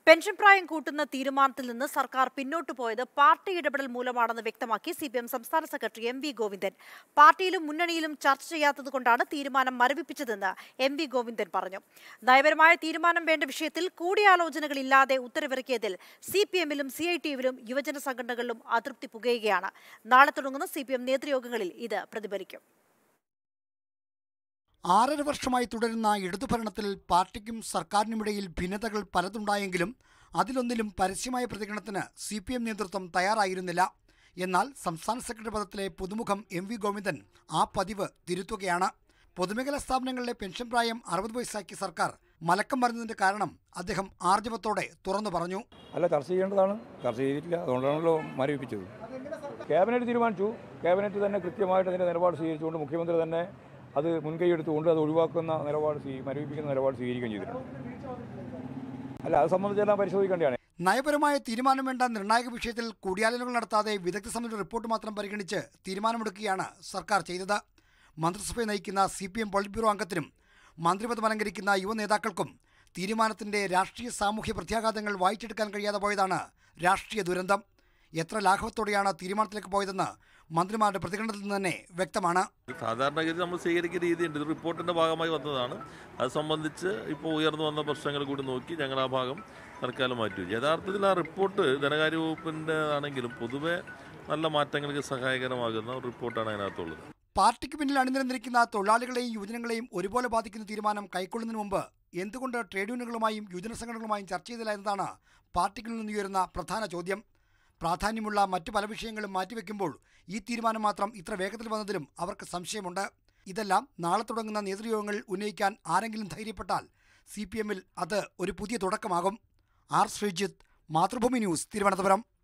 pension പ്രായം കൂട്ടുന്ന തീരുമാനത്തിൽ നിന്ന് സർക്കാർ പിന്നോട്ടു പോയത് പാർട്ടി ഇടപെടൽ മൂലമാണെന്ന് വ്യക്തമാക്കി സി പി എം സംസ്ഥാന സെക്രട്ടറി എം വി ഗോവിന്ദൻ പാർട്ടിയിലും മുന്നണിയിലും ചർച്ച ചെയ്യാത്തതുകൊണ്ടാണ് തീരുമാനം മരവിപ്പിച്ചതെന്ന് എം വി ഗോവിന്ദൻ പറഞ്ഞു നയപരമായ തീരുമാനം വേണ്ട വിഷയത്തിൽ കൂടിയാലോചനകളില്ലാതെ ഉത്തരവിറക്കിയതിൽ സി പി എമ്മിലും സി ഐ ടി യുവിലും യുവജന സംഘടനകളിലും അതൃപ്തി പുകയുകയാണ് നാളെ തുടങ്ങുന്ന സി പി എം നേതൃയോഗങ്ങളിൽ ഇത് പ്രതിഫലിക്കും ആറര വർഷമായി തുടരുന്ന ഇടതുഭരണത്തിൽ പാർട്ടിക്കും സർക്കാരിനുമിടയിൽ ഭിന്നതകൾ പലതുണ്ടായെങ്കിലും അതിലൊന്നിലും പരസ്യമായ പ്രതികരണത്തിന് സി പി എം നേതൃത്വം തയ്യാറായിരുന്നില്ല എന്നാൽ സംസ്ഥാന സെക്രട്ടറി പദത്തിലെ പുതുമുഖം എം വി ഗോവിന്ദൻ ആ പതിവ് തിരുത്തുകയാണ് പൊതുമേഖലാ സ്ഥാപനങ്ങളിലെ പെൻഷൻ പ്രായം അറുപത് വയസ്സാക്കിയ സർക്കാർ മലക്കം പറഞ്ഞതിന്റെ കാരണം അദ്ദേഹം ആർജവത്തോടെ തുറന്നു പറഞ്ഞു അല്ല ചർച്ച ചെയ്യേണ്ടതാണ് ചർച്ച ചെയ്തിട്ടില്ല അതുകൊണ്ടാണല്ലോ മരവിപ്പിച്ചത് ക്യാബിനറ്റ് തീരുമാനിച്ചു ക്യാബിനറ്റ് തന്നെ കൃത്യമായിട്ട് അതിൻ്റെ നിലപാട് സ്വീകരിച്ചുകൊണ്ട് മുഖ്യമന്ത്രി തന്നെ അത് മുൻകൈ എടുത്തുകൊണ്ട് അത് ഒഴിവാക്കുന്ന നിലപാട് സ്വീ മരവിപ്പിക്കുന്ന നിലപാട് സ്വീകരിക്കുകയും ചെയ്തിട്ടുണ്ട് അല്ല അത് സംബന്ധിച്ചെല്ലാം പരിശോധിക്കേണ്ടതാണ് നയപരമായ തീരുമാനം വേണ്ട നിർണായക വിഷയത്തിൽ കൂടിയാലോചനകൾ നടത്താതെ വിദഗ്ധ സമിതി റിപ്പോർട്ട് മാത്രം പരിഗണിച്ച് തീരുമാനമെടുക്കുകയാണ് സർക്കാർ ചെയ്തത് മന്ത്രിസഭയെ നയിക്കുന്ന C P M polit bureau അംഗത്തിനും മന്ത്രിപദം അലങ്കരിക്കുന്ന യുവ നേതാക്കൾക്കും തീരുമാനത്തിന്റെ രാഷ്ട്രീയ സാമൂഹ്യ പ്രത്യാഘാതങ്ങൾ വായിച്ചെടുക്കാൻ കഴിയാതെ പോയതാണ് രാഷ്ട്രീയ ദുരന്തം എത്ര ലാഘവത്തോടെയാണ് തീരുമാനത്തിലേക്ക് പോയതെന്ന് മന്ത്രിമാരുടെ പ്രതികരണത്തിൽ നിന്ന് തന്നെ വ്യക്തമാണ് സാധാരണഗതി നമ്മൾ സ്വീകരിക്കുന്ന രീതിയുണ്ട് ഇത് റിപ്പോർട്ടിന്റെ ഭാഗമായി വന്നതാണ് അത് സംബന്ധിച്ച് ഇപ്പോൾ ഉയർന്നു വന്ന പ്രശ്നങ്ങൾ കൂടി നോക്കി ഞങ്ങൾ ആ ഭാഗം തൽക്കാലം മാറ്റി വെച്ചു യഥാർത്ഥത്തിൽ ആ റിപ്പോർട്ട് ധനകാര്യ വകുപ്പിൻ്റെ ആണെങ്കിലും പൊതുവെ നല്ല മാറ്റങ്ങൾക്ക് സഹായകരമാകുന്ന ഒരു റിപ്പോർട്ടാണ് അതിനകത്തുള്ളത് പാർട്ടിക്ക് പിന്നിൽ അണിനിരന്നിരിക്കുന്ന തൊഴിലാളികളെയും യുവജനങ്ങളെയും ഒരുപോലെ ബാധിക്കുന്ന തീരുമാനം കൈക്കൊള്ളുന്നതിന് മുമ്പ് എന്തുകൊണ്ട് ട്രേഡ് യൂണിയനുകളുമായും യുവജന സംഘടനകളുമായും ചർച്ച ചെയ്തില്ല എന്നതാണ് പാർട്ടികളിൽ നിന്ന് ഉയരുന്ന പ്രധാന ചോദ്യം പ്രാധാന്യമുള്ള മറ്റു പല വിഷയങ്ങളും മാറ്റിവെക്കുമ്പോൾ ഈ തീരുമാനം മാത്രം ഇത്ര വേഗത്തിൽ വന്നതിലും അവർക്ക് സംശയമുണ്ട് ഇതെല്ലാം നാളെ തുടങ്ങുന്ന നേതൃയോഗങ്ങൾ ഉന്നയിക്കാൻ ആരെങ്കിലും ധൈര്യപ്പെട്ടാൽ സി പി എമ്മിൽ അത് ഒരു പുതിയ തുടക്കമാകും ആർ ശ്രീജിത്ത് മാതൃഭൂമി ന്യൂസ് തിരുവനന്തപുരം